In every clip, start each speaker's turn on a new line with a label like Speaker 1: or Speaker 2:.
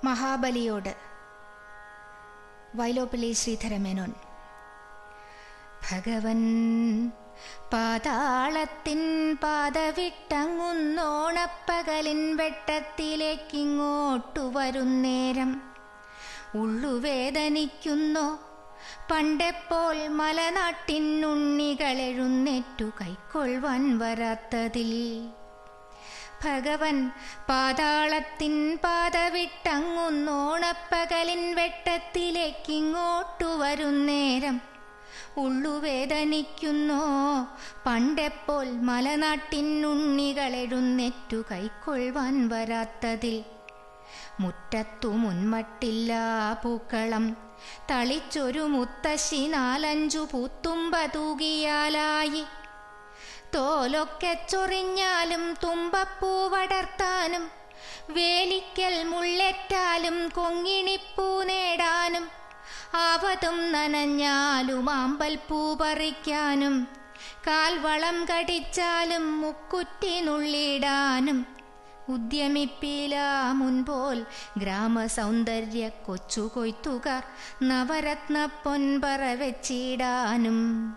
Speaker 1: മഹാബലിയോട് വൈലോപ്പിള്ളി ശ്രീധരമേനോൻ ഭഗവൻ പാതാളത്തിൻ പാതവിട്ടങ്ങുന്നോണപ്പകലിൻ വെട്ടത്തിലേക്കിങ്ങോട്ടു വരുന്നേരം ഉള്ളുവേദനിക്കുന്നോ പണ്ടെപ്പോൾ മലനാട്ടിനുണ്ണികളെഴുന്നേറ്റു കൈക്കൊള്ളുവാൻ വരാത്തതിൽ ഭഗവൻ പാതാളത്തിൻ പാതവിട്ടങ്ങുന്നോണപ്പകലിൻ വെട്ടത്തിലേക്കിങ്ങോട്ടു വരുന്നേരം ഉള്ളുവേദനിക്കുന്നോ പണ്ടെപ്പോൾ മലനാട്ടിനുണ്ണികളെഴുന്നേറ്റു കൈക്കൊള്ളുവാൻ വരാത്തതിൽ മുറ്റത്തു മുൻമട്ടില്ല പൂക്കളം തളിച്ചൊരു മുത്തശ്ശി നാലഞ്ചു പൂത്തുമ്പ തൂകിയാലായി തോലൊക്കെ ചൊറിഞ്ഞാലും തുമ്പപ്പൂ വടർത്താനും വേലിക്കൽ മുള്ളെറ്റാലും കൊങ്ങിണിപ്പൂ നേടാനും ആവതും നനഞ്ഞാലും ആമ്പൽപ്പൂ പറിക്കാനും കാൽവളം കടിച്ചാലും മുക്കുറ്റി നുള്ളിടാനും ഉദ്യമിപ്പീല മുൻപോൽ ഗ്രാമസൗന്ദര്യ കൊച്ചു കൊയ്ത്തുകാർ നവരത്ന പൊൻപറ വെച്ചിടാനും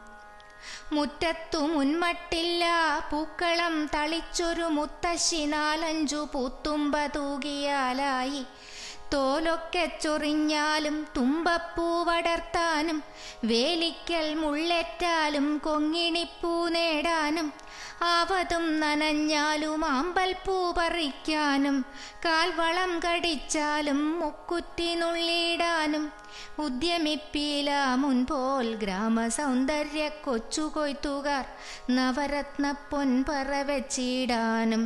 Speaker 1: മുറ്റത്തു മുൻമട്ടില്ല പൂക്കളം തളിച്ചൊരു മുത്തശ്ശി നാലഞ്ചു പൂത്തുമ്പ തൂകിയാലായി തോലൊക്കെ ചൊറിഞ്ഞാലും തുമ്പപ്പൂ വടർത്താനും വേലിക്കൽ മുള്ളെറ്റാലും കൊങ്ങിണിപ്പൂ നേടാനും ആവതും നനഞ്ഞാലും ആമ്പൽപ്പൂ പറിക്കാനും കാൽവളം കടിച്ചാലും മുക്കുറ്റി നുള്ളിടാനും ഉദ്യമിപ്പീല മുൻപോൽ ഗ്രാമസൗന്ദര്യ കൊച്ചു കൊയ്ത്തുകാർ നവരത്ന പൊൻപറ വെച്ചിടാനും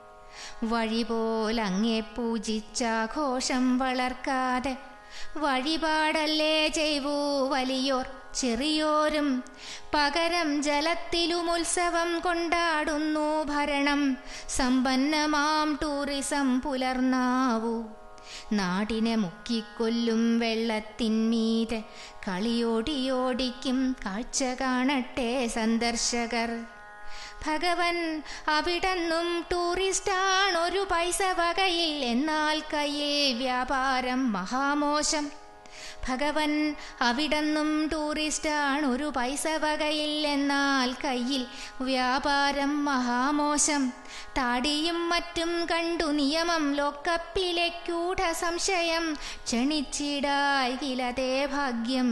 Speaker 1: വഴി പോലങ്ങേ പൂജിച്ചാഘോഷം വളർക്കാതെ വഴിപാടല്ലേ ചെയ്വൂ വലിയോർ ചെറിയോരും പകരം ജലത്തിലും ഉത്സവം കൊണ്ടാടുന്നു ഭരണം സമ്പന്നമാം ടൂറിസം പുലർന്നാവൂ നാടിനെ മുക്കിക്കൊല്ലും വെള്ളത്തിന്മീതെ കളിയോടിയോടിക്കും കാഴ്ച കാണട്ടെ സന്ദർശകർ ഭഗവൻ അവിടന്നും ടൂറിസ്റ്റാണൊരു പൈസ വകയിൽ എന്നാൽ കയ്യിൽ വ്യാപാരം മഹാമോശം ഭഗവൻ അവിടന്നും ടൂറിസ്റ്റാണൊരു പൈസ വകയിൽ എന്നാൽ കയ്യിൽ വ്യാപാരം മഹാമോശം താടിയും മറ്റും കണ്ടു നിയമം ലോക്കപ്പിലേക്കൂഢ സംശയം ക്ഷണിച്ചിടായിലതേ ഭാഗ്യം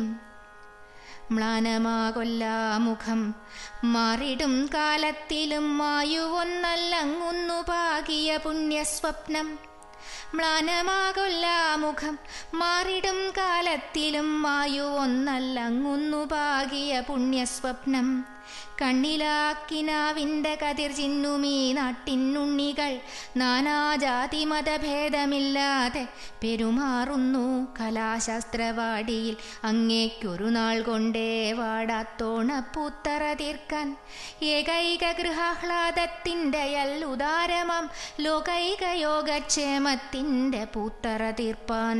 Speaker 1: മ്ലാനമാകൊല്ലാമുഖം മാറിടും കാലത്തിലും മായുവൊന്നല്ലങ്ങുന്നു പാകിയ പുണ്യസ്വപ്നം മ്ലാനമാകൊല്ലാമുഖം മാറിടും കാലത്തിലും മായുവൊന്നല്ലങ്ങുന്നു പാകിയ പുണ്യസ്വപ്നം കണ്ണിലാക്കിനാവിൻ്റെ കതിർ ചിന്നുമീ നാട്ടിനുണ്ണികൾ നാനാജാതി മതഭേദമില്ലാതെ പെരുമാറുന്നു കലാശാസ്ത്രവാടിയിൽ അങ്ങേക്കൊരു നാൾ കൊണ്ടേ വാടാത്തോണ പൂത്തറ തീർക്കാൻ ഏകൈക ഗൃഹാഹ്ലാദത്തിൻ്റെ ഉദാരമാം ലോകൈക യോഗക്ഷേമത്തിൻ്റെ പൂത്തറ തീർപ്പാൻ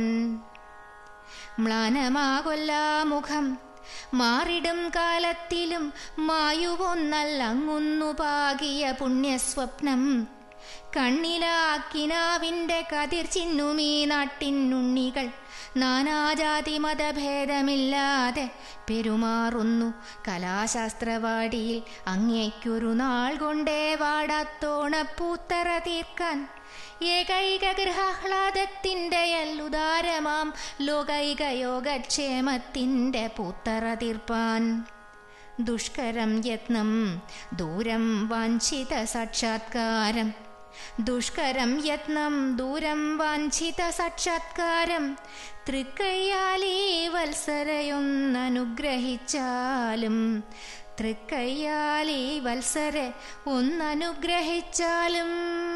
Speaker 1: മ്ലാനമാകൊല്ലാമുഖം മാറിടും കാലത്തിലും മായുവൊന്നല്ലങ്ങുന്നു പാകിയ പുണ്യസ്വപ്നം കണ്ണിലാക്കിനാവിൻ്റെ കതിർ ചിന്നുമീ നാട്ടിനുണ്ണികൾ നാനാജാതി മതഭേദമില്ലാതെ പെരുമാറുന്നു കലാശാസ്ത്രവാടിയിൽ അങ്ങേക്കൊരു നാൾ കൊണ്ടേ വാടാത്തോണപ്പൂത്തറ തീർക്കാൻ ഏകൈക ഗൃഹാഹ്ലാദത്തിൻ്റെ ഉദാരമാം ലോകൈക യോഗക്ഷേമത്തിൻ്റെ പൂത്തറ തീർപ്പാൻ ദുഷ്കരം യത്നം ദൂരം വാഞ്ചിത സാക്ഷാത്കാരം ദുഷ്കരം യത്നം ദൂരം വാഞ്ചിത സാക്ഷാത്കാരം തൃക്കയ്യാലീ വത്സരയൊന്നനുഗ്രഹിച്ചാലും തൃക്കയ്യാലീ വത്സരെ ഒന്നനുഗ്രഹിച്ചാലും